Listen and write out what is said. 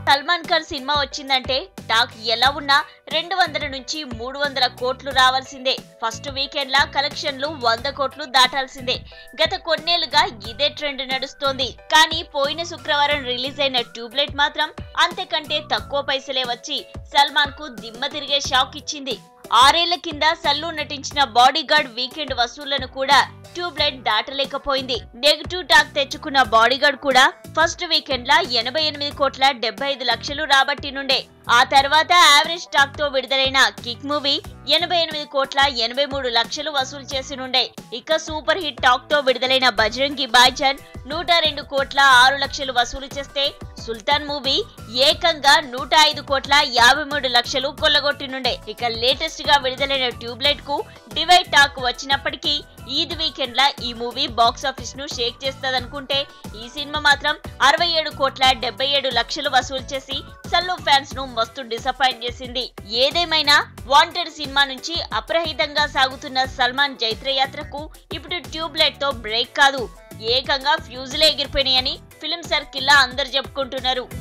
సల్మాన్ ఖాన్ సినిమా వచ్చిందంటే టాక్ ఎలా ఉన్నా రెండు వందల నుంచి మూడు వందల కోట్లు రావాల్సిందే ఫస్ట్ వీకెండ్ లా కలెక్షన్లు వంద కోట్లు దాటాల్సిందే గత కొన్నేళ్లుగా ఇదే ట్రెండ్ నడుస్తోంది కానీ పోయిన శుక్రవారం రిలీజ్ అయిన ట్యూబ్లైట్ మాత్రం అంతకంటే తక్కువ పైసలే వచ్చి సల్మాన్ కు దిమ్మ తిరిగే షాక్ ఇచ్చింది ఆరేళ్ల కింద సల్లు నటించిన బాడీగార్డ్ వీకెండ్ వసూళ్లను కూడా ట్యూబ్లైట్ దాటలేకపోయింది నెగిటివ్ టాక్ తెచ్చుకున్న బాడీగార్డ్ కూడా ఫస్ట్ వీకెండ్ లా ఎనభై ఎనిమిది కోట్ల డెబ్బై ఐదు లక్షలు రాబట్టి నుండే ఆ తర్వాత యావరేజ్ టాక్ తో విడుదలైన కిక్ మూవీ ఎనభై ఎనిమిది కోట్ల ఎనభై మూడు లక్షలు వసూలు చేసి నుండే ఇక సూపర్ హిట్ టాక్ తో విడుదలైన బజరంగి బాయ్జాన్ నూట రెండు కోట్ల ఆరు లక్షలు వసూలు చేస్తే సుల్తాన్ మూవీ ఏకంగా నూట ఐదు కోట్ల యాభై మూడు లక్షలు కొల్లగొట్టినుండే ఇక లేటెస్ట్ గా విడుదలైన ట్యూబ్లైట్ కు డివైడ్ టాక్ వచ్చినప్పటికీ ఈద్ వీకెండ్ లా ఈ మూవీ బాక్స్ ఆఫీస్ ను షేక్ చేస్తదనుకుంటే ఈ సినిమా మాత్రం అరవై ఏడు కోట్ల డెబ్బై ఏడు లక్షలు వసూలు చేసి సల్లు ఫ్యాన్స్ ను మస్తు డిసప్పాయింట్ చేసింది ఏదేమైనా వాంటెడ్ సినిమా నుంచి అప్రహితంగా సాగుతున్న సల్మాన్ జైత్ర యాత్రకు ఇప్పుడు ట్యూబ్లైట్ తో బ్రేక్ కాదు ఏకంగా ఫ్యూజులే ఎగిరిపోయినాయని ఫిల్మ్ సర్కిల్లా అందరు చెప్పుకుంటున్నారు